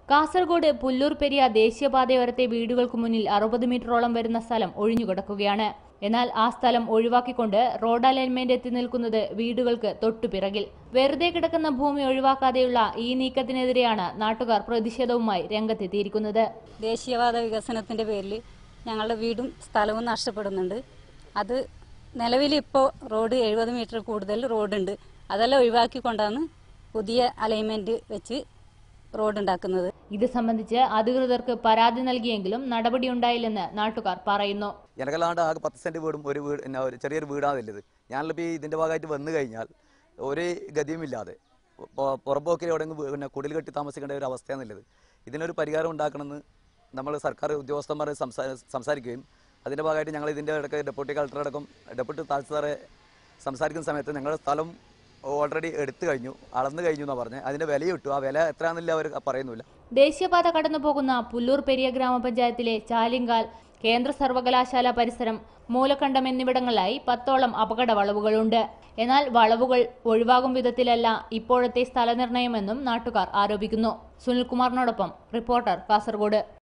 കാസർഗോഡ് പുല്ലൂർ പെരിയ ദേശീയപാതയോരത്തെ വീടുകൾക്ക് മുന്നിൽ അറുപത് മീറ്ററോളം വരുന്ന സ്ഥലം ഒഴിഞ്ഞുകിടക്കുകയാണ് എന്നാൽ ആ സ്ഥലം ഒഴിവാക്കിക്കൊണ്ട് റോഡ് അലൈൻമെന്റ് എത്തി നിൽക്കുന്നത് വീടുകൾക്ക് തൊട്ടുപിറകിൽ വെറുതെ കിടക്കുന്ന ഭൂമി ഒഴിവാക്കാതെയുള്ള ഈ നീക്കത്തിനെതിരെയാണ് നാട്ടുകാർ പ്രതിഷേധവുമായി രംഗത്തെത്തിയിരിക്കുന്നത് ദേശീയവാദ വികസനത്തിൻ്റെ പേരിൽ ഞങ്ങളുടെ വീടും സ്ഥലവും നഷ്ടപ്പെടുന്നുണ്ട് അത് നിലവിൽ ഇപ്പോൾ റോഡ് എഴുപത് മീറ്റർ കൂടുതൽ റോഡുണ്ട് അതെല്ലാം ഒഴിവാക്കിക്കൊണ്ടാണ് പുതിയ അലൈൻമെൻറ്റ് വെച്ച് റോഡ് ഉണ്ടാക്കുന്നത് ഇത് സംബന്ധിച്ച് അധികൃതർക്ക് പരാതി നൽകിയെങ്കിലും നടപടിയുണ്ടായില്ലെന്ന് നാട്ടുകാർ പറയുന്നു എനക്കല്ലാണ്ട് ആകെ പത്ത് സെൻറ്റ് വീടും ഒരു വീട് പിന്നെ ഒരു ചെറിയൊരു വീടാണ് ഉള്ളത് ഞാനിപ്പോൾ ഈ ഇതിൻ്റെ ഭാഗമായിട്ട് വന്നു കഴിഞ്ഞാൽ ഒരു ഗതിയുമില്ലാതെ പൊ- പുറമ്പോക്കിൽ എവിടെയെങ്കിലും വീ- പിന്നെ കുടിൽ കെട്ടി താമസിക്കേണ്ട ഒരു അവസ്ഥയാണുള്ളത് ഇതിനൊരു പരിഹാരം ഉണ്ടാക്കണമെന്ന് നമ്മൾ സർക്കാർ ഉദ്യോഗസ്ഥന്മാരെ സംസാ സംസാരിക്കുകയും അതിൻ്റെ ഭാഗമായിട്ട് ഞങ്ങൾ ഇതിൻ്റെ ഇടയ്ക്ക് ഡെപ്യൂട്ടി കളക്ടർ അടക്കം ഡെപ്യൂട്ടി താഴ്സാറെ സംസാരിക്കുന്ന സമയത്ത് ഞങ്ങളുടെ സ്ഥലം ഓൾറെഡി എടുത്തു കഴിഞ്ഞു അളന്നു കഴിഞ്ഞു എന്നാണ് പറഞ്ഞത് അതിൻ്റെ വില ഇട്ടു ആ വില എത്രയാണെന്നില്ല അവർ പറയുന്നില്ല ദേശീയപാത കടന്നു പോകുന്ന പുല്ലൂർ പെരിയ ഗ്രാമപഞ്ചായത്തിലെ ചാലിങ്കാൽ കേന്ദ്ര സർവകലാശാല പരിസരം മൂലക്കണ്ടം എന്നിവിടങ്ങളിലായി പത്തോളം അപകട വളവുകളുണ്ട് എന്നാൽ വളവുകൾ ഒഴിവാകും വിധത്തിലല്ല ഇപ്പോഴത്തെ സ്ഥലനിർണയമെന്നും നാട്ടുകാർ ആരോപിക്കുന്നു സുനിൽകുമാറിനോടൊപ്പം റിപ്പോർട്ടർ കാസർഗോഡ്